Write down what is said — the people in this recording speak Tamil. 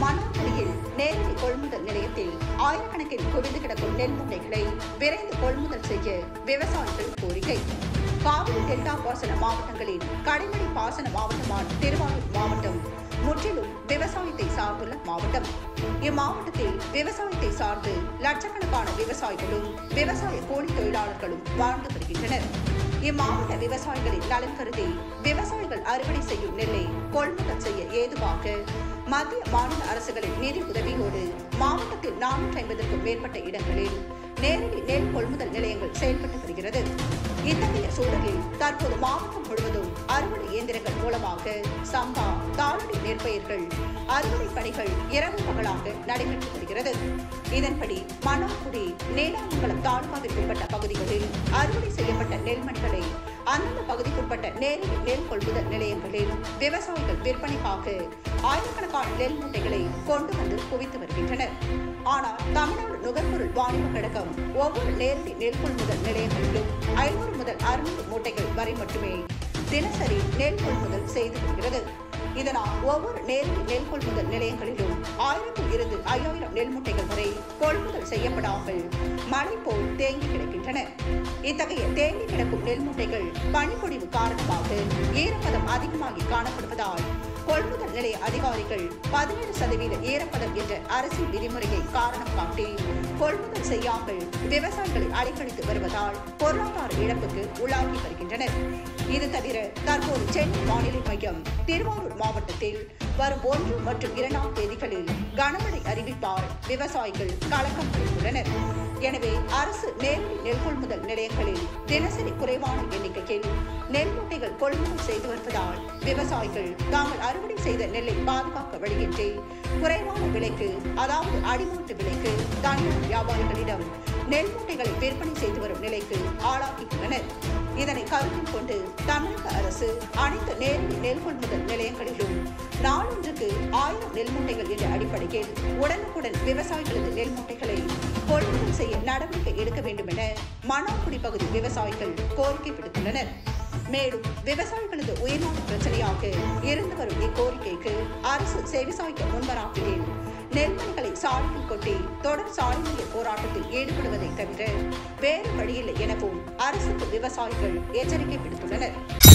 மன்னார்குடியில் நேரடி கொள்முதல் நிலையத்தில் ஆயிரக்கணக்கில் குவிந்து கிடக்கும் நெல் மூட்டைகளை விரைந்து கொள்முதல் செய்ய விவசாயிகள் கோரிக்கை காவிரி டெல்டா பாசன மாவட்டங்களில் கடைமடை பாசன மாவட்டமான திருவாரூர் மாவட்டம் முற்றிலும் விவசாயத்தை சார்ந்துள்ள மாவட்டம் இம்மாவட்டத்தில் விவசாயத்தை சார்ந்து லட்சக்கணக்கான விவசாயிகளும் விவசாய கூலி தொழிலாளர்களும் வாழ்ந்து வருகின்றனர் இம்மாவட்ட விவசாயிகளின் நலன் கருதி விவசாயிகள் அறுவடை செய்யும் நெல்லை கொள்முதல் செய்ய ஏதுவாக மத்திய மாநில அரசுகளின் நிதி உதவியோடு மாவட்டத்தில் நானூற்றி ஐம்பதற்கும் மேற்பட்ட இடங்களில் நேரடி நெல் கொள்முதல் நிலையங்கள் செயல்பட்டு வருகிறது இத்தகைய சூழலில் தற்போது மாவட்டம் முழுவதும் அறுவடை இயந்திரங்கள் மூலமாக சம்பா தாளடி நெற்பயிர்கள் அறுவடை பணிகள் இரவு பகலாக நடைபெற்று வருகிறது இதன்படி மன்னார்குடி நீடாமங்கலம் தாலுகாவிற்கு உட்பட்ட பகுதிகளில் அறுவடை செய்யப்பட்ட நெல்மணிகளை அந்தந்த பகுதிக்குட்பட்ட நேரடி நெல் கொள்முதல் நிலையங்களில் விவசாயிகள் விற்பனைக்காக ஆயிரக்கணக்கான நெல் மூட்டைகளை கொண்டு வந்து குவித்து வருகின்றனர் ஆனால் தமிழ்நாடு நுகர்பொருள் வாணிப கழகம் ஒவ்வொரு நேரடி நெல் கொள்முதல் நிலையங்களிலும் ஐநூறு முதல் அறுநூறு மூட்டைகள் வரை மட்டுமே தினசரி நெல் கொள்முதல் செய்து வருகிறது இதனால் ஒவ்வொரு நேரடி நெல் கொள்முதல் நிலையங்களிலும் ஆயிரத்தில் இருந்து ஐயாயிரம் நெல் மூட்டைகள் வரை கொள்முதல் செய்யப்படாமல் மழை போல் தேங்கி கிடக்கின்றன இத்தகைய தேங்கி கிடக்கும் நெல் மூட்டைகள் பனிப்பொழிவு காரணமாக ஈரப்பதம் அதிகமாகி காணப்படுவதால் கொள்முதல் நிலைய அதிகாரிகள் பதினேழு சதவீத ஈரப்பதம் என்ற அரசின் விதிமுறையை காரணம் காட்டி கொள்முதல் செய்யாமல் விவசாயிகளை அலைக்கழித்து வருவதால் பொருளாதார இழப்புக்கு உள்ளாகி வருகின்றனர் இது தவிர தற்போது சென்னை வானிலை மையம் திருவாரூர் மாவட்டத்தில் வரும் ஒன்று மற்றும் இரண்டாம் தேதிகளில் கனமழை அறிவிப்பால் விவசாயிகள் கலக்கம் அடைந்துள்ளனர் எனவே அரசு நேரடி நெல் கொள்முதல் நிலையங்களில் தினசரி குறைவான எண்ணிக்கையில் நெல் மூட்டைகள் கொள்முதல் செய்து வருவதால் விவசாயிகள் தாங்கள் அறுவடை செய்த நெல்லை பாதுகாக்க வழியின்றி குறைவான விலைக்கு அதாவது அடிமாட்டு விலைக்கு தனியார் வியாபாரிகளிடம் நெல் மூட்டைகளை விற்பனை செய்து வரும் நிலைக்கு ஆளாகியுள்ளனர் இதனை கருத்தில் கொண்டு தமிழக அரசு அனைத்து நேரடி நெல் கொள்முதல் நிலையங்களிலும் நாளொன்றுக்கு ஆயிரம் நெல் மூட்டைகள் என்ற அடிப்படையில் உடனுக்குடன் விவசாயிகளது நெல் மூட்டைகளை கொள்முதல் செய்ய நடவடிக்கை எடுக்க வேண்டும் என மன்னார்குடி பகுதி விவசாயிகள் கோரிக்கை விடுத்துள்ளனர் மேலும் விவசாயிகளது உயிர்நாள் பிரச்சனையாக இருந்து வரும் இக்கோரிக்கைக்கு அரசு செவிசாய்க்க முன்வராவிடில் நெல்மணிகளை சாலையில் கொட்டி தொடர் சாலை மறியல் போராட்டத்தில் ஈடுபடுவதை தவிர வேறு வழியில்லை எனவும் அரசுக்கு விவசாயிகள் எச்சரிக்கை விடுத்துள்ளனர்